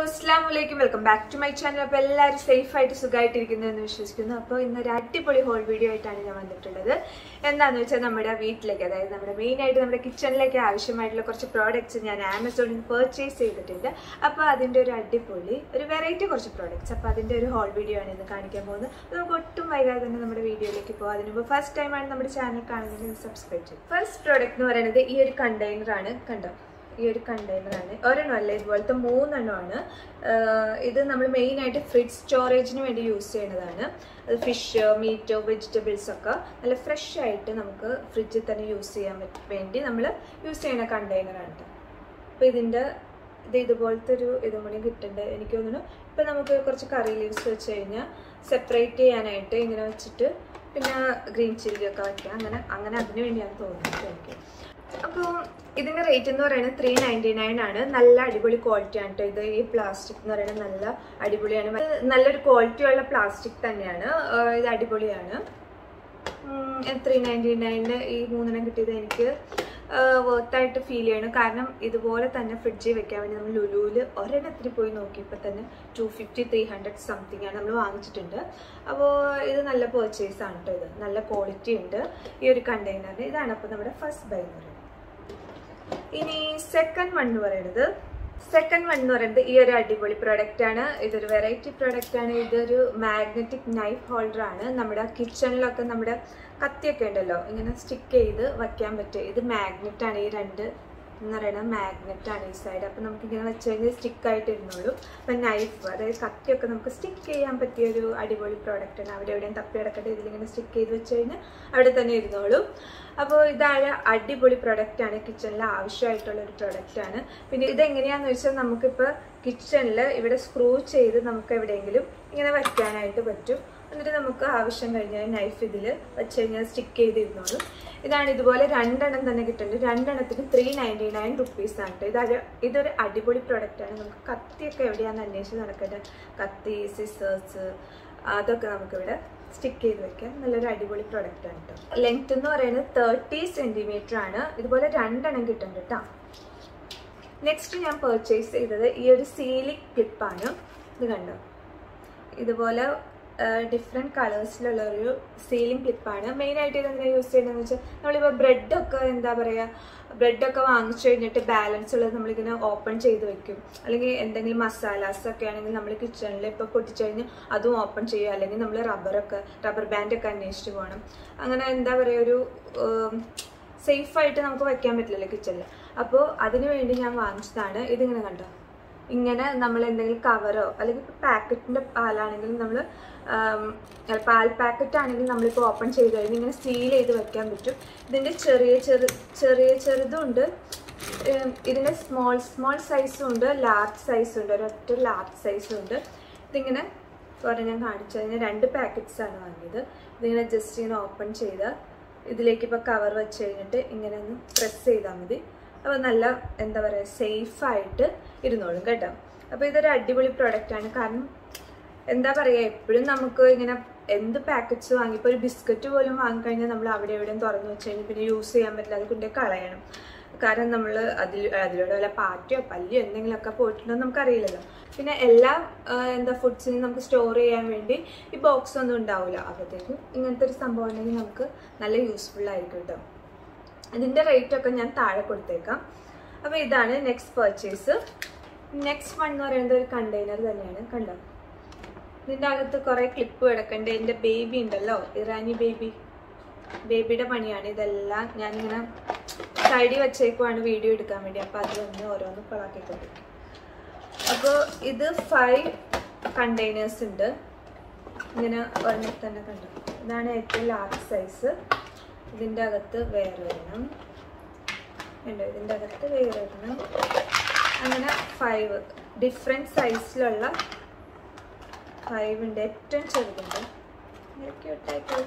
അസ്സാം വലൈക്കും welcome back to my channel അപ്പോൾ എല്ലാവരും സേഫ് ആയിട്ട് സുഖമായിട്ടിരിക്കുന്നു എന്ന് വിശ്വസിക്കുന്നു അപ്പോൾ ഇന്നൊരു അടിപൊളി ഹോൾ വീഡിയോ ആയിട്ടാണ് ഞാൻ വന്നിട്ടുള്ളത് എന്താണെന്ന് വെച്ചാൽ നമ്മുടെ വീട്ടിലേക്ക് അതായത് നമ്മുടെ മെയിൻ ആയിട്ട് നമ്മുടെ കിച്ചണിലേക്ക് ആവശ്യമായിട്ടുള്ള കുറച്ച് പ്രോഡക്റ്റ്സ് ഞാൻ ആമസോണിൽ നിന്ന് പർച്ചേസ് ചെയ്തിട്ടുണ്ട് അപ്പോൾ അതിൻ്റെ ഒരു അടിപൊളി ഒരു വെറൈറ്റി കുറച്ച് പ്രോഡക്റ്റ്സ് അപ്പോൾ അതിൻ്റെ ഒരു ഹോൾ വീഡിയോ ആണ് ഇന്ന് കാണിക്കാൻ പോകുന്നത് അപ്പോൾ നമുക്ക് ഒട്ടും വൈകാതെ തന്നെ നമ്മുടെ വീഡിയോയിലേക്ക് പോകാം അതിന് മുമ്പ് ഫസ്റ്റ് ടൈമാണ് നമ്മുടെ ചാനൽ കാണുന്നത് സബ്സ്ക്രൈബ് ചെയ്യും ഫസ്റ്റ് പ്രോഡക്റ്റ് എന്ന് പറയുന്നത് ഈ ഒരു കണ്ടെയ്നറാണ് കണ്ടോ ഈ ഒരു കണ്ടെയ്നറാണ് ഒരെണ്ണമല്ല ഇതുപോലത്തെ മൂന്നെണ്ണമാണ് ആഹ് ഇത് നമ്മൾ മെയിനായിട്ട് ഫ്രിഡ്ജ് സ്റ്റോറേജിന് വേണ്ടി യൂസ് ചെയ്യുന്നതാണ് അത് ഫിഷ് മീറ്റ് വെജിറ്റബിൾസ് ഒക്കെ നല്ല ഫ്രഷ് ആയിട്ട് നമുക്ക് ഫ്രിഡ്ജിൽ തന്നെ യൂസ് ചെയ്യാൻ പറ്റ- വേണ്ടി നമ്മൾ യൂസ് ചെയ്യുന്ന കണ്ടെയ്നറാണ് ട്ടോ. അപ്പോൾ ഇതിൻ്റെ ഇത് ഇതുപോലത്തെ ഒരു ഇതും കൂടി കിട്ടുന്നുണ്ട് എനിക്ക് തോന്നുന്നു ഇപ്പം നമുക്ക് കുറച്ച് കറി ലീവ്സ് വെച്ച് കഴിഞ്ഞാൽ സെപ്പറേറ്റ് ചെയ്യാനായിട്ട് ഇങ്ങനെ വെച്ചിട്ട് പിന്നെ ഗ്രീൻ ചില്ലി ഒക്കെ വയ്ക്കാം അങ്ങനെ അങ്ങനെ അതിന് വേണ്ടിയാണ് തോന്നുന്നത് എനിക്ക് അപ്പോൾ ഇതിന്റെ റേറ്റ് എന്ന് പറയുന്നത് ത്രീ നയൻറ്റി നയൻ ആണ് നല്ല അടിപൊളി ക്വാളിറ്റി ആണ് ട്ടോ ഇത് ഈ പ്ലാസ്റ്റിക് എന്ന് പറയുന്നത് നല്ല അടിപൊളിയാണ് ഇത് നല്ലൊരു ക്വാളിറ്റി ഉള്ള പ്ലാസ്റ്റിക് തന്നെയാണ് ആഹ് ഇത് അടിപൊളിയാണ് ത്രീ നയൻറ്റി നയനിന് ഈ മൂന്നെണ്ണം കിട്ടിയത് എനിക്ക് വർത്തായിട്ട് ഫീൽ ചെയ്യണം കാരണം ഇതുപോലെ തന്നെ ഫ്രിഡ്ജിൽ വെക്കാൻ വേണ്ടി നമ്മൾ ലുലുവിൽ ഒരെണ്ണത്തിന് പോയി നോക്കിയപ്പോൾ തന്നെ two fifty three hundred something ആണ് നമ്മൾ വാങ്ങിച്ചിട്ടുണ്ട് അപ്പോൾ ഇത് നല്ല പർച്ചേസ് ആണ് കേട്ടോ ഇത് നല്ല ക്വാളിറ്റി ഉണ്ട് ഈ ഒരു കണ്ടെയ്നറിന് ഇതാണ് അപ്പോൾ നമ്മുടെ ഫസ്റ്റ് ബൈ എന്ന് പറയുന്നത് ഇനി സെക്കൻഡ് വൺ എന്ന് പറയുന്നത് സെക്കൻഡ് വൺ എന്ന് പറയുന്നത് ഈ ഒരു അടിപൊളി പ്രോഡക്റ്റ് ആണ് ഇതൊരു വെറൈറ്റി പ്രോഡക്റ്റ് ആണ് ഇതൊരു മാഗ്നറ്റിക് നൈഫ് ഹോൾഡർ ആണ് നമ്മുടെ കിച്ചണിലൊക്കെ നമ്മുടെ കത്തിയൊക്കെ ഉണ്ടല്ലോ ഇങ്ങനെ സ്റ്റിക്ക് ചെയ്ത് വയ്ക്കാൻ പറ്റും ഇത് മാഗ്നറ്റ് ആണ് ഈ രണ്ട് എന്ന് പറയുന്നത് മാഗ്നറ്റ് ആണ് ഈ സൈഡ് അപ്പം നമുക്ക് ഇങ്ങനെ വെച്ച് കഴിഞ്ഞാൽ സ്റ്റിക്ക് ആയിട്ട് ഇരുന്നോളൂ അപ്പം നൈഫ് അതായത് കത്തിയൊക്കെ നമുക്ക് സ്റ്റിക്ക് ചെയ്യാൻ പറ്റിയ ഒരു അടിപൊളി പ്രോഡക്റ്റ് ആണ് അവിടെ എവിടെയും തപ്പി കിടക്കട്ടെ ഇതിലിങ്ങനെ സ്റ്റിക്ക് ചെയ്ത് വെച്ച് കഴിഞ്ഞാൽ അവിടെ തന്നെ ഇരുന്നോളൂ അപ്പോൾ ഇതാണ് അടിപൊളി പ്രൊഡക്റ്റ് ആണ് കിച്ചണിൽ ആവശ്യമായിട്ടുള്ള ഒരു പ്രൊഡക്റ്റ് ആണ് പിന്നെ ഇതെങ്ങനെയാന്ന് വെച്ചാൽ നമുക്കിപ്പോൾ കിച്ചണിൽ ഇവിടെ സ്ക്രൂ ചെയ്ത് നമുക്ക് എവിടെയെങ്കിലും ഇങ്ങനെ വയ്ക്കാനായിട്ട് പറ്റും എന്നിട്ട് നമുക്ക് ആവശ്യം കഴിഞ്ഞാൽ നൈഫ് ഇതിൽ വെച്ച് കഴിഞ്ഞാൽ സ്റ്റിക്ക് ചെയ്തിരുന്നോളും ഇതാണ് ഇതുപോലെ രണ്ടെണ്ണം തന്നെ കിട്ടുന്നുണ്ട് രണ്ടെണ്ണത്തിന് ത്രീ നയൻറ്റി നയൻ റുപ്പീസ് ആണ് കേട്ടോ ഇതൊരു ഇതൊരു അടിപൊളി പ്രൊഡക്റ്റ് ആണ് നമുക്ക് കത്തിയൊക്കെ എവിടെയാണെന്ന് അന്വേഷിച്ച് നടക്കേണ്ടത് കത്തി സിസേഴ്സ് അതൊക്കെ നമുക്കിവിടെ സ്റ്റിക്ക് ചെയ്ത് വെക്കാം നല്ലൊരു അടിപൊളി പ്രൊഡക്റ്റ് ആണ് കേട്ടോ ലെങ്ത് എന്ന് പറയുന്നത് തേർട്ടി സെന്റിമീറ്റർ ആണ് ഇതുപോലെ രണ്ടെണ്ണം കിട്ടുന്നുണ്ട് കേട്ടോ നെക്സ്റ്റ് ഞാൻ പർച്ചേസ് ചെയ്തത് ഈ ഒരു സീലിംഗ് ക്ലിപ്പാണ് ഇത് കണ്ടോ ഇതുപോലെ ഡിഫറെൻറ്റ് കളേഴ്സിലുള്ള ഒരു സീലിംഗ് ക്ലിപ്പാണ് മെയിനായിട്ട് ഇത് എന്തിനാണ് യൂസ് ചെയ്യുന്നതെന്ന് വെച്ചാൽ നമ്മളിപ്പോൾ ബ്രെഡൊക്കെ എന്താ പറയുക ബ്രെഡൊക്കെ വാങ്ങിച്ചു കഴിഞ്ഞിട്ട് ബാലൻസ് ഉള്ളത് നമ്മളിങ്ങനെ ഓപ്പൺ ചെയ്ത് വെക്കും അല്ലെങ്കിൽ എന്തെങ്കിലും മസാലാസ് ഒക്കെ ആണെങ്കിൽ നമ്മൾ കിച്ചണിൽ ഇപ്പോൾ പൊട്ടിച്ചു കഴിഞ്ഞാൽ അതും ഓപ്പൺ ചെയ്യുക അല്ലെങ്കിൽ നമ്മൾ റബ്ബറൊക്കെ റബ്ബർ ബാൻഡൊക്കെ അന്വേഷിച്ച് പോകണം അങ്ങനെ എന്താ പറയുക ഒരു സേഫായിട്ട് നമുക്ക് വെക്കാൻ പറ്റില്ലല്ലോ കിച്ചണിൽ അപ്പോൾ അതിന് വേണ്ടി ഞാൻ വാങ്ങിച്ചതാണ് ഇതിങ്ങനെ കണ്ടോ ഇങ്ങനെ നമ്മൾ എന്തെങ്കിലും കവറോ അല്ലെങ്കിൽ ഇപ്പോൾ പാക്കറ്റിൻ്റെ പാലാണെങ്കിലും നമ്മൾ പാൽ പാക്കറ്റ് ആണെങ്കിൽ നമ്മളിപ്പോൾ ഓപ്പൺ ചെയ്ത് കഴിഞ്ഞ് ഇങ്ങനെ സീൽ ചെയ്ത് വെക്കാൻ പറ്റും ഇതിൻ്റെ ചെറിയ ചെറു ചെറിയ ചെറുതുണ്ട് ഉം, ഇതിൻ്റെ സ്മോൾ സ്മോൾ സൈസും ഉണ്ട് ലാർജ് സൈസും ഉണ്ട് ഒരൊറ്റ ലാർജ് സൈസും ഉണ്ട് ഇതിങ്ങനെ കുറെ ഞാൻ കാണിച്ചു കഴിഞ്ഞാൽ രണ്ട് പാക്കറ്റ്സ് ആണ് വാങ്ങിയത് ഇതിങ്ങനെ ജസ്റ്റ് ഇങ്ങനെ ഓപ്പൺ ചെയ്ത് ഇതിലേക്ക് ഇപ്പോൾ കവർ വെച്ച് കഴിഞ്ഞിട്ട് ഇങ്ങനെ ഒന്ന് പ്രസ് ചെയ്താൽ മതി അപ്പോൾ നല്ല എന്താ പറയുക സേഫായിട്ട് ഇരുന്നോളും കേട്ടോ അപ്പോൾ ഇതൊരു അടിപൊളി പ്രൊഡക്റ്റ് ആണ് കാരണം എന്താ പറയുക എപ്പോഴും നമുക്ക് ഇങ്ങനെ എന്ത് പാക്കറ്റ്സ് വാങ്ങിയപ്പോൾ ഒരു ബിസ്ക്കറ്റ് പോലും വാങ്ങിക്കഴിഞ്ഞാൽ നമ്മൾ അവിടെ എവിടെയും തുറന്നു വെച്ച് കഴിഞ്ഞാൽ പിന്നെ യൂസ് ചെയ്യാൻ പറ്റില്ല അത് കൊണ്ടേ കളയണം കാരണം നമ്മൾ അതിൽ അതിലൂടെ വല്ല പാറ്റയോ പല്ലിയോ എന്തെങ്കിലുമൊക്കെ പോയിട്ടുണ്ടോ നമുക്കറിയില്ലല്ലോ പിന്നെ എല്ലാ ആ, എന്താ ഫുഡ്സിനും നമുക്ക് സ്റ്റോർ ചെയ്യാൻ വേണ്ടി ഈ ബോക്സ് ഒന്നും ഉണ്ടാവില്ല അപ്പോഴത്തേക്കും ഇങ്ങനത്തെ ഒരു സംഭവം ഉണ്ടെങ്കിൽ നമുക്ക് നല്ല യൂസ്ഫുൾ ആയിരിക്കും കേട്ടോ ഇതിൻ്റെ റേറ്റ് ഒക്കെ ഞാൻ താഴെ കൊടുത്തേക്കാം അപ്പോൾ ഇതാണ് നെക്സ്റ്റ് പർച്ചേസ് നെക്സ്റ്റ് വൺ എന്ന് പറയുന്നത് ഒരു കണ്ടെയ്നർ തന്നെയാണ് കണ്ടോ ഇതിൻ്റെ അകത്ത് കുറേ ക്ലിപ്പ് കിടക്കണ്ട് എൻ്റെ ബേബി ഉണ്ടല്ലോ ഇറാനി ബേബി ബേബിയുടെ പണിയാണ് ഇതെല്ലാം ഞാനിങ്ങനെ സൈഡിൽ വെച്ചേക്കുവാണ് വീഡിയോ എടുക്കാൻ വേണ്ടി അപ്പോൾ അത് വന്ന് ഓരോന്ന് കൊളാക്കിക്കൊണ്ട് അപ്പോൾ ഇത് ഫൈവ് കണ്ടെയ്നേഴ്സ് ഉണ്ട് ഇങ്ങനെ ഒരെണ്ണം തന്നെ കണ്ടു ഇതാണ് ഏറ്റവും ലാർജ് സൈസ് ഇതിൻ്റെ അകത്ത് വേറെ ഒരെണ്ണം ഉണ്ട് ഇതിൻ്റെ അകത്ത് വേറെ ഒരെണ്ണം അങ്ങനെ ഫൈവ് ഡിഫറെൻറ്റ് സൈസിലുള്ള ഫൈവ് ഉണ്ട് ഏറ്റവും ചെറുതുണ്ട് ക്യൂട്ടായിട്ട്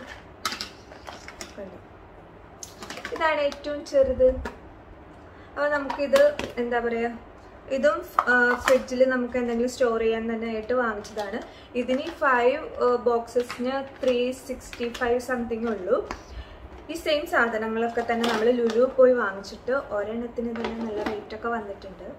കണ്ടു ഇതാണ് ഏറ്റവും ചെറുത് അപ്പോൾ നമുക്കിത് എന്താ പറയുക ഇതും ഫ്രിഡ്ജിൽ നമുക്ക് എന്തെങ്കിലും സ്റ്റോർ ചെയ്യാൻ തന്നെ ആയിട്ട് വാങ്ങിച്ചതാണ് ഇതിന് ഫൈവ് ബോക്സസിന് ത്രീ സിക്സ്റ്റി ഫൈവ് സംതിങ് ഉള്ളൂ ഈ സെയിം സാധനങ്ങളൊക്കെ തന്നെ നമ്മൾ ലുലു പോയി വാങ്ങിച്ചിട്ട് ഒരെണ്ണത്തിന് തന്നെ നല്ല റേറ്റ് ഒക്കെ വന്നിട്ടുണ്ട്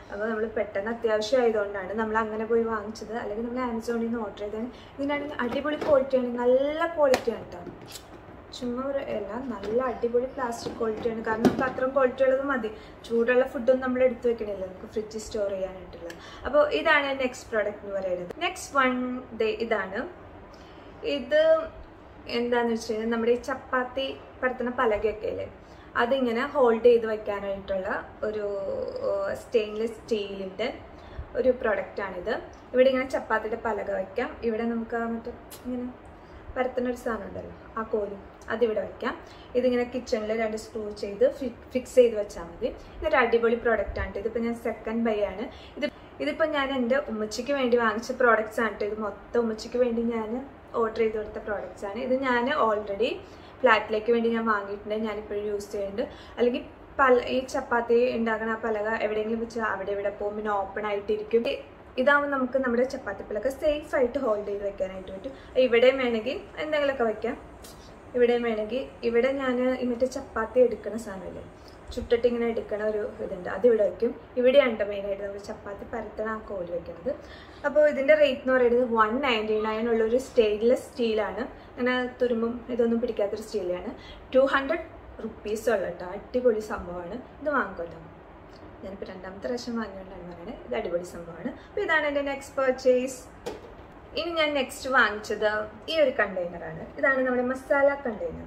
അപ്പോൾ നമ്മൾ പെട്ടെന്ന് അത്യാവശ്യം ആയതുകൊണ്ടാണ് നമ്മൾ അങ്ങനെ പോയി വാങ്ങിച്ചത് അല്ലെങ്കിൽ നമ്മൾ ആമസോണിൽ നിന്ന് ഓർഡർ ചെയ്തത് ഇതിനാണെങ്കിൽ അടിപൊളി ക്വാളിറ്റിയാണ് നല്ല ക്വാളിറ്റിയാണ് കേട്ടോ ചുമ്മാ ഒരു അല്ല നല്ല അടിപൊളി പ്ലാസ്റ്റിക് ക്വാളിറ്റിയാണ് കാരണം നമുക്ക് അത്രയും ക്വാളിറ്റി ഉള്ളത് മതി ചൂടുള്ള ഫുഡൊന്നും നമ്മൾ എടുത്തു വെക്കണില്ല നമുക്ക് ഫ്രിഡ്ജിൽ സ്റ്റോർ ചെയ്യാനായിട്ടുള്ളത് അപ്പോൾ ഇതാണ് നെക്സ്റ്റ് പ്രോഡക്റ്റ് എന്ന് പറയുന്നത് നെക്സ്റ്റ് വൺ ഡേ ഇതാണ് ഇത് എന്താന്ന് വെച്ച് കഴിഞ്ഞാൽ നമ്മുടെ ഈ ചപ്പാത്തി പരത്തുന്ന പലകയൊക്കെ ഇല്ലേ അതിങ്ങനെ ഹോൾഡ് ചെയ്ത് വെക്കാനായിട്ടുള്ള ഒരു സ്റ്റെയിൻലെസ് സ്റ്റീലിൻ്റെ ഒരു പ്രൊഡക്റ്റാണിത് ഇവിടെ ഇങ്ങനെ ചപ്പാത്തിയുടെ പലക വയ്ക്കാം ഇവിടെ നമുക്ക് ആ മറ്റേ ഇങ്ങനെ പരത്തുന്ന ഒരു സാധനം ഉണ്ടല്ലോ ആ കോല് അതിവിടെ വയ്ക്കാം ഇതിങ്ങനെ കിച്ചണിൽ രണ്ട് സ്ക്രൂ ചെയ്ത് ഫിക്സ് ചെയ്ത് വെച്ചാൽ മതി ഇതൊരു അടിപൊളി പ്രോഡക്റ്റ് ആണ് ഇതിപ്പോൾ ഞാൻ സെക്കൻഡ് ബൈ ആണ് ഇത് ഇതിപ്പോൾ ഞാൻ എൻ്റെ ഉമ്മച്ചിക്ക് വേണ്ടി വാങ്ങിച്ച പ്രോഡക്റ്റ്സ് ആണ് ഇത് മൊത്തം ഉമ്മച്ചിക്ക് വേണ്ടി ഞാൻ ഓർഡർ ചെയ്ത് കൊടുത്ത പ്രോഡക്റ്റ്സ് ആണ് ഇത് ഞാൻ ഓൾറെഡി ഫ്ലാറ്റിലേക്ക് വേണ്ടി ഞാൻ വാങ്ങിയിട്ടുണ്ട് ഞാനിപ്പോഴും യൂസ് ചെയ്യുന്നുണ്ട് അല്ലെങ്കിൽ പല ഈ ചപ്പാത്തി ഉണ്ടാക്കുന്ന ആ പലക എവിടെയെങ്കിലും വെച്ച് അവിടെ ഇവിടെ പോകുമ്പോൾ പിന്നെ ഓപ്പൺ ആയിട്ടിരിക്കും ഇതാവുമ്പോൾ നമുക്ക് നമ്മുടെ ചപ്പാത്തിപ്പലൊക്കെ സേഫ് ആയിട്ട് ഹോൾഡ് ചെയ്ത് വെക്കാനായിട്ട് പറ്റും ഇവിടെയും വേണമെങ്കിൽ എന്തെങ്കിലുമൊക്കെ വെക്കാം ഇവിടെയും വേണമെങ്കിൽ ഇവിടെ ഞാൻ ഈ മറ്റേ ചപ്പാത്തി എടുക്കുന്ന സാധനമില്ലേ ചുട്ടിട്ട് ഇങ്ങനെ എടുക്കണ ഒരു ഇതുണ്ട് അത് ഇവിടെ വയ്ക്കും ഇവിടെയാണ് കേട്ടോ മെയിനായിട്ട് നമ്മൾ ചപ്പാത്തി പരത്തണ ആ കോല് വെക്കുന്നത് അപ്പോൾ ഇതിൻ്റെ റേറ്റ് എന്ന് പറയുന്നത് വൺ നയൻറ്റി നയൻ ഉള്ളൊരു സ്റ്റെയിൻലെസ് സ്റ്റീലാണ് അങ്ങനെ തുരുമ്പും ഇതൊന്നും പിടിക്കാത്തൊരു സ്റ്റീലാണ് ടു ഹൺഡ്രഡ് റുപ്പീസ് ഉള്ള കേട്ടോ അടിപൊളി സംഭവമാണ് ഇത് വാങ്ങിക്കോട്ടോ ഞാനിപ്പോൾ രണ്ടാമത്തെ പ്രാവശ്യം വാങ്ങിയോണ്ടാണ് പറയുന്നത് ഇത് അടിപൊളി സംഭവമാണ് അപ്പോൾ ഇതാണ് എൻ്റെ നെക്സ്റ്റ് പർച്ചേസ് ഇനി ഞാൻ നെക്സ്റ്റ് വാങ്ങിച്ചത് ഈ ഒരു കണ്ടെയ്നറാണ് ഇതാണ് നമ്മുടെ മസാല കണ്ടെയ്നർ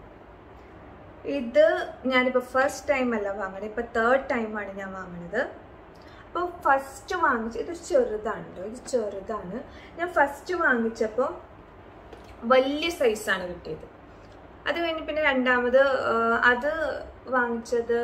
ഇത് ഞാനിപ്പോൾ ഫസ്റ്റ് ടൈം അല്ല വാങ്ങണത് ഇപ്പോൾ തേർഡ് ടൈമാണ് ഞാൻ വാങ്ങണത് അപ്പോൾ ഫസ്റ്റ് വാങ്ങിച്ച ഇത് ചെറുതാണ് കേട്ടോ ഇത് ചെറുതാണ് ഞാൻ ഫസ്റ്റ് വാങ്ങിച്ചപ്പോൾ വലിയ സൈസാണ് കിട്ടിയത് അത് കഴിഞ്ഞ് പിന്നെ രണ്ടാമത് അത് വാങ്ങിച്ചത്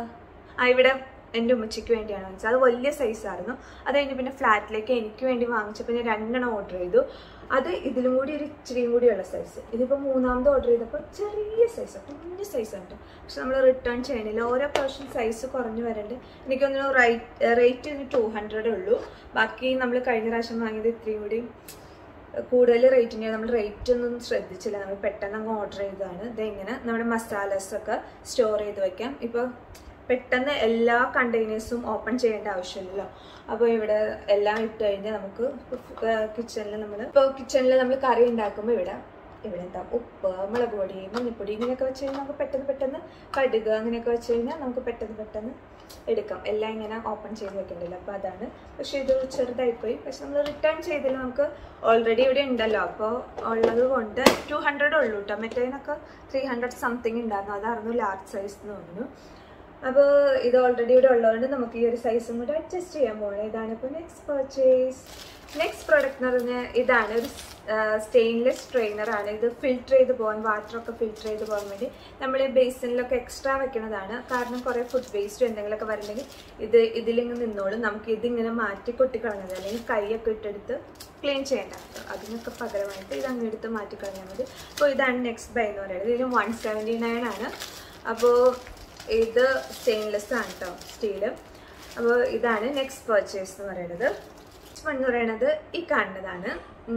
ആ ഇവിടെ എൻ്റെ ഉമ്മച്ചിക്ക് വേണ്ടിയാണ് വാങ്ങിച്ചത് അത് വലിയ സൈസായിരുന്നു അത് കഴിഞ്ഞ് പിന്നെ ഫ്ലാറ്റിലേക്ക് എനിക്ക് വേണ്ടി വാങ്ങിച്ചപ്പോൾ ഞാൻ രണ്ടെണ്ണം ഓർഡർ ചെയ്തു അത് ഇതിലും കൂടി ഒരു ഇച്ചിരിയും കൂടിയുള്ള സൈസ് ഇതിപ്പോൾ മൂന്നാമത് ഓർഡർ ചെയ്തപ്പോൾ ചെറിയ സൈസ് കുഞ്ഞു സൈസ് ഉണ്ട് പക്ഷെ നമ്മൾ റിട്ടേൺ ചെയ്യണില്ല ഓരോ പ്രാവശ്യം സൈസ് കുറഞ്ഞു വരണ്ട് എനിക്കൊന്നും റേറ്റ് റേറ്റ് ടു ഹൺഡ്രഡേ ഉള്ളൂ ബാക്കി നമ്മൾ കഴിഞ്ഞ പ്രാവശ്യം വാങ്ങിയത് ഇത്രയും കൂടി കൂടുതൽ റേറ്റിൻ്റെ നമ്മൾ റേറ്റ് ഒന്നും ശ്രദ്ധിച്ചില്ല നമ്മൾ പെട്ടെന്ന് അങ്ങ് ഓർഡർ ചെയ്തതാണ് ഇതെങ്ങനെ നമ്മുടെ മസാലസ് ഒക്കെ സ്റ്റോർ ചെയ്ത് വെക്കാം ഇപ്പോൾ പെട്ടെന്ന് എല്ലാ കണ്ടെയ്നേഴ്സും ഓപ്പൺ ചെയ്യേണ്ട ആവശ്യമില്ലല്ലോ അപ്പോൾ ഇവിടെ എല്ലാം ഇട്ട് കഴിഞ്ഞാൽ നമുക്ക് കിച്ചണിൽ നമ്മൾ ഇപ്പോൾ കിച്ചണിൽ നമ്മൾ കറി ഉണ്ടാക്കുമ്പോൾ ഇവിടെ ഇവിടെ എന്താ ഉപ്പ് മുളക് പൊടി മഞ്ഞൾപ്പൊടി ഇങ്ങനെയൊക്കെ വെച്ച് കഴിഞ്ഞാൽ നമുക്ക് പെട്ടെന്ന് പെട്ടെന്ന് കടുക് അങ്ങനെയൊക്കെ വെച്ച് കഴിഞ്ഞാൽ നമുക്ക് പെട്ടെന്ന് പെട്ടെന്ന് എടുക്കാം എല്ലാം ഇങ്ങനെ ഓപ്പൺ ചെയ്ത് വെക്കണ്ടല്ലോ അപ്പോൾ അതാണ് പക്ഷേ ഇത് ചെറുതായിപ്പോയി പക്ഷെ നമ്മൾ റിട്ടേൺ ചെയ്തില്ല നമുക്ക് ഓൾറെഡി ഇവിടെ ഉണ്ടല്ലോ അപ്പോൾ ഉള്ളത് കൊണ്ട് ടു ഹൺഡ്രഡ് ഉള്ളൂ കേട്ടോ മറ്റേതിനൊക്കെ ത്രീ ഹൺഡ്രഡ് സംതിങ് ഉണ്ടായിരുന്നു അതായിരുന്നു ലാർജ് സൈസ് എന്ന് തോന്നുന്നു അപ്പോൾ ഇത് ഓൾറെഡി ഇവിടെ ഉള്ളതുകൊണ്ട് നമുക്ക് ഈ ഒരു സൈസും കൂടെ അഡ്ജസ്റ്റ് ചെയ്യാൻ പോകണം ഇതാണ് ഇപ്പോൾ നെക്സ്റ്റ് പർച്ചേസ് നെക്സ്റ്റ് പ്രോഡക്റ്റ് എന്ന് പറഞ്ഞാൽ ഇതാണ് ഒരു സ്റ്റെയിൻലെസ് ട്രെയിനർ ആണ് ഇത് ഫിൽറ്റർ ചെയ്ത് പോകാൻ വാട്ടറൊക്കെ ഫിൽറ്റർ ചെയ്ത് പോകാൻ വേണ്ടി നമ്മൾ ഈ ബേസിനിലൊക്കെ എക്സ്ട്രാ വെക്കുന്നതാണ് കാരണം കുറേ ഫുഡ് വേസ്റ്റ് എന്തെങ്കിലുമൊക്കെ വരണമെങ്കിൽ ഇത് ഇതിലിങ്ങനെ നിന്നോളും നമുക്ക് ഇതിങ്ങനെ മാറ്റി കൊട്ടിക്കളഞ്ഞത് അല്ലെങ്കിൽ കൈയൊക്കെ ഇട്ടെടുത്ത് ക്ലീൻ ചെയ്യേണ്ട അതിനൊക്കെ പകരമായിട്ട് ഇത് അങ്ങ് എടുത്ത് മാറ്റി കളഞ്ഞാൽ മതി അപ്പോൾ ഇതാണ് നെക്സ്റ്റ് ബൈ എന്ന് പറയുന്നത് ഇതിന് വൺ സെവൻറ്റി നയൻ ആണ് അപ്പോൾ ഇത് സ്റ്റെയിൻലെസ് ആണ് കേട്ടോ സ്റ്റീല് അപ്പോൾ ഇതാണ് നെക്സ്റ്റ് പർച്ചേസ് എന്ന് പറയുന്നത് നെക്സ്റ്റ് വൺ എന്ന് പറയുന്നത് ഈ കാണുന്നതാണ്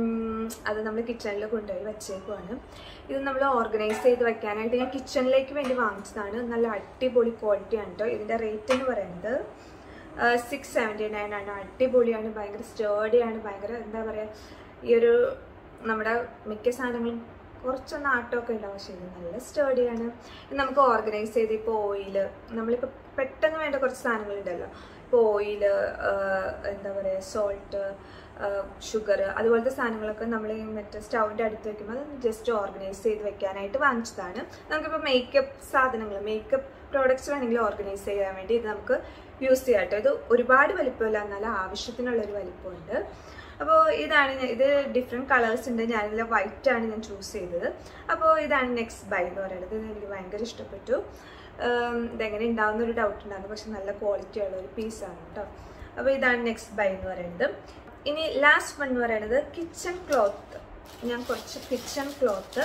അത് നമ്മൾ കിച്ചണിൽ കൊണ്ടുപോയി വെച്ചേക്കുവാണ് ഇത് നമ്മൾ ഓർഗനൈസ് ചെയ്ത് വെക്കാനായിട്ട് ഞാൻ കിച്ചണിലേക്ക് വേണ്ടി വാങ്ങിച്ചതാണ് നല്ല അടിപൊളി ക്വാളിറ്റിയാണ് കേട്ടോ ഇതിൻ്റെ റേറ്റ് എന്ന് പറയുന്നത് സിക്സ് സെവൻറ്റി നയൻ ആണ് അടിപൊളിയാണ് ഭയങ്കര സ്റ്റേഡിയാണ് ഭയങ്കര എന്താ പറയുക ഈ ഒരു നമ്മുടെ മിക്ക സാധനങ്ങളും കുറച്ചൊന്ന് ആട്ടമൊക്കെ ഉണ്ടാവും പക്ഷേ ഇത് നല്ല സ്റ്റേഡിയാണ് ഇത് നമുക്ക് ഓർഗനൈസ് ചെയ്ത് ഇപ്പോൾ ഓയില് നമ്മളിപ്പോൾ പെട്ടെന്ന് വേണ്ട കുറച്ച് സാധനങ്ങളുണ്ടല്ലോ ഇപ്പോൾ ഓയില് എന്താ പറയുക സോൾട്ട് ഷുഗർ അതുപോലത്തെ സാധനങ്ങളൊക്കെ നമ്മൾ ഈ മറ്റേ സ്റ്റൗവിൻ്റെ അടുത്ത് വെക്കുമ്പോൾ അത് ജസ്റ്റ് ഓർഗനൈസ് ചെയ്ത് വെക്കാനായിട്ട് വാങ്ങിച്ചതാണ് നമുക്കിപ്പോൾ മേക്കപ്പ് സാധനങ്ങൾ മേക്കപ്പ് പ്രോഡക്റ്റ്സ് വേണമെങ്കിൽ ഓർഗനൈസ് ചെയ്യാൻ വേണ്ടി ഇത് നമുക്ക് യൂസ് ചെയ്യാം കേട്ടോ ഇത് ഒരുപാട് വലിപ്പമില്ല എന്നാലും ആവശ്യത്തിനുള്ളൊരു വലിപ്പമുണ്ട് അപ്പോൾ ഇതാണ് ഞാൻ ഇത് ഡിഫറെൻറ്റ് കളേഴ്സ് ഉണ്ട് ഞാനിതിൽ വൈറ്റ് ആണ് ഞാൻ ചൂസ് ചെയ്തത് അപ്പോൾ ഇതാണ് നെക്സ്റ്റ് ബൈ എന്ന് പറയുന്നത് ഇത് എനിക്ക് ഭയങ്കര ഇഷ്ടപ്പെട്ടു ഇതെങ്ങനെ ഉണ്ടാവുന്ന ഒരു ഡൗട്ട് ഉണ്ടായിരുന്നു പക്ഷെ നല്ല ക്വാളിറ്റി ഉള്ള ഒരു പീസാണ് കേട്ടോ അപ്പോൾ ഇതാണ് നെക്സ്റ്റ് ബൈ എന്ന് പറയുന്നത് ഇനി ലാസ്റ്റ് വൺ എന്ന് പറയുന്നത് കിച്ചൺ ക്ലോത്ത് ഞാൻ കുറച്ച് കിച്ചൺ ക്ലോത്ത്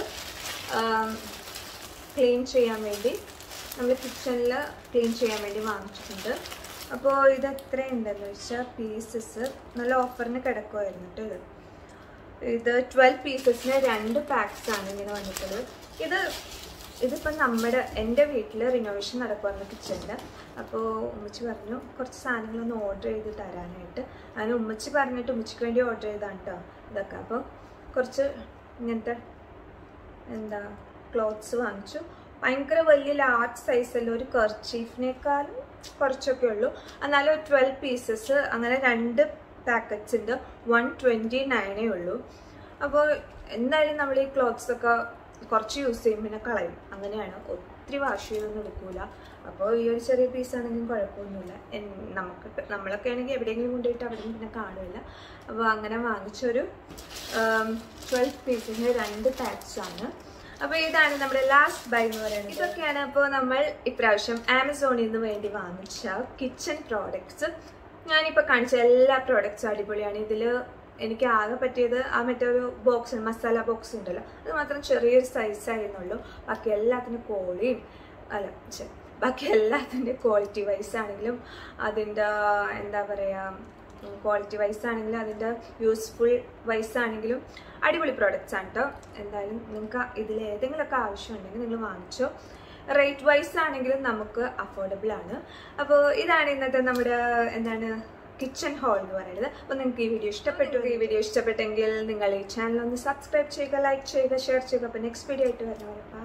ക്ലീൻ ചെയ്യാൻ വേണ്ടി നമ്മൾ കിച്ചണിൽ ക്ലീൻ ചെയ്യാൻ വേണ്ടി വാങ്ങിച്ചിട്ടുണ്ട് അപ്പോൾ ഇത് എത്രയുണ്ടെന്ന് വെച്ചാൽ പീസസ് നല്ല ഓഫറിന് കിടക്കുമായിരുന്നു കേട്ടോ ഇത് ഇത് ട്വൽവ് പീസസിന് രണ്ട് പാക്സ് ആണ് ഇങ്ങനെ വന്നിട്ടുള്ളത് ഇത് ഇതിപ്പം നമ്മുടെ എൻ്റെ വീട്ടിൽ റിനോവേഷൻ നടക്കുവായിരുന്നു കിച്ചണിൽ അപ്പോൾ ഉമ്മച്ചി പറഞ്ഞു കുറച്ച് സാധനങ്ങളൊന്ന് ഓർഡർ ചെയ്ത് തരാനായിട്ട് അതിന് ഉമ്മച്ചി പറഞ്ഞിട്ട് ഉമ്മച്ചിക്ക് വേണ്ടി ഓർഡർ ചെയ്താണ് കേട്ടോ ഇതൊക്കെ അപ്പോൾ കുറച്ച് ഇങ്ങനത്തെ എന്താ ക്ലോത്ത്സ് വാങ്ങിച്ചു ഭയങ്കര വലിയ ലാർജ് സൈസല്ല ഒരു കർച്ചീഫിനേക്കാളും കുറച്ചൊക്കെ ഉള്ളൂ എന്നാലും ട്വൽവ് പീസസ് അങ്ങനെ രണ്ട് പാക്കറ്റ്സ് ഉണ്ട് വൺ ട്വൻറ്റി നയനേ ഉള്ളൂ അപ്പോൾ എന്തായാലും നമ്മൾ ഈ ക്ലോത്ത്സ് ഒക്കെ കുറച്ച് യൂസ് ചെയ്യും പിന്നെ കളയും അങ്ങനെയാണ് ഒത്തിരി വാഷ് ചെയ്തൊന്നും എടുക്കൂല അപ്പോൾ ഈ ഒരു ചെറിയ പീസ് ആണെങ്കിലും കുഴപ്പമൊന്നുമില്ല എൻ- നമുക്ക് നമ്മളൊക്കെ ആണെങ്കിൽ എവിടെയെങ്കിലും കൊണ്ടുപോയിട്ട് അവിടെ പിന്നെ കാണില്ല അപ്പോൾ അങ്ങനെ വാങ്ങിച്ചൊരു ട്വൽവ് പീസിൻ്റെ രണ്ട് പാക്സ് ആണ് അപ്പോൾ ഇതാണ് നമ്മുടെ ലാസ്റ്റ് ബൈ എന്ന് പറയുന്നത് ഇതൊക്കെയാണ് അപ്പോൾ നമ്മൾ ഇപ്രാവശ്യം ആമസോണിൽ നിന്ന് വേണ്ടി വാങ്ങിച്ച കിച്ചൺ പ്രോഡക്ട്സ് ഞാനിപ്പോൾ കാണിച്ച എല്ലാ പ്രോഡക്ട്സും അടിപൊളിയാണ് ഇതിൽ എനിക്ക് ആകെ പറ്റിയത് ആ മറ്റേ ഒരു ബോക്സ് മസാല ബോക്സ് ഉണ്ടല്ലോ അത് മാത്രം ചെറിയൊരു സൈസ് ആയിരുന്നുള്ളൂ ബാക്കി എല്ലാത്തിനും കോളിയും അല്ല ഛെ, ബാക്കി എല്ലാത്തിൻ്റെ ക്വാളിറ്റി വൈസ് ആണെങ്കിലും അതിൻ്റെ എന്താ പറയുക ക്വാളിറ്റി വൈസ് ആണെങ്കിലും അതിൻ്റെ യൂസ്ഫുൾ വൈസ് ആണെങ്കിലും അടിപൊളി പ്രോഡക്റ്റ്സ് ആണ് കേട്ടോ എന്തായാലും നിങ്ങൾക്ക് ഇതിൽ ഏതെങ്കിലുമൊക്കെ ആവശ്യമുണ്ടെങ്കിൽ നിങ്ങൾ വാങ്ങിച്ചോ റേറ്റ് വൈസ് ആണെങ്കിലും നമുക്ക് അഫോർഡബിൾ ആണ് അപ്പോൾ ഇതാണ് ഇന്നത്തെ നമ്മുടെ എന്താണ് കിച്ചൺ ഹോൾ എന്ന് പറയുന്നത് അപ്പോൾ നിങ്ങൾക്ക് ഈ വീഡിയോ ഇഷ്ടപ്പെട്ടു ഈ വീഡിയോ ഇഷ്ടപ്പെട്ടെങ്കിൽ നിങ്ങൾ ഈ ചാനൽ ഒന്ന് സബ്സ്ക്രൈബ് ചെയ്യുക ലൈക്ക് ചെയ്യുക ഷെയർ ചെയ്യുക അപ്പോൾ നെക്സ്റ്റ് വീഡിയോ ആയിട്ട് വരുന്നവരെ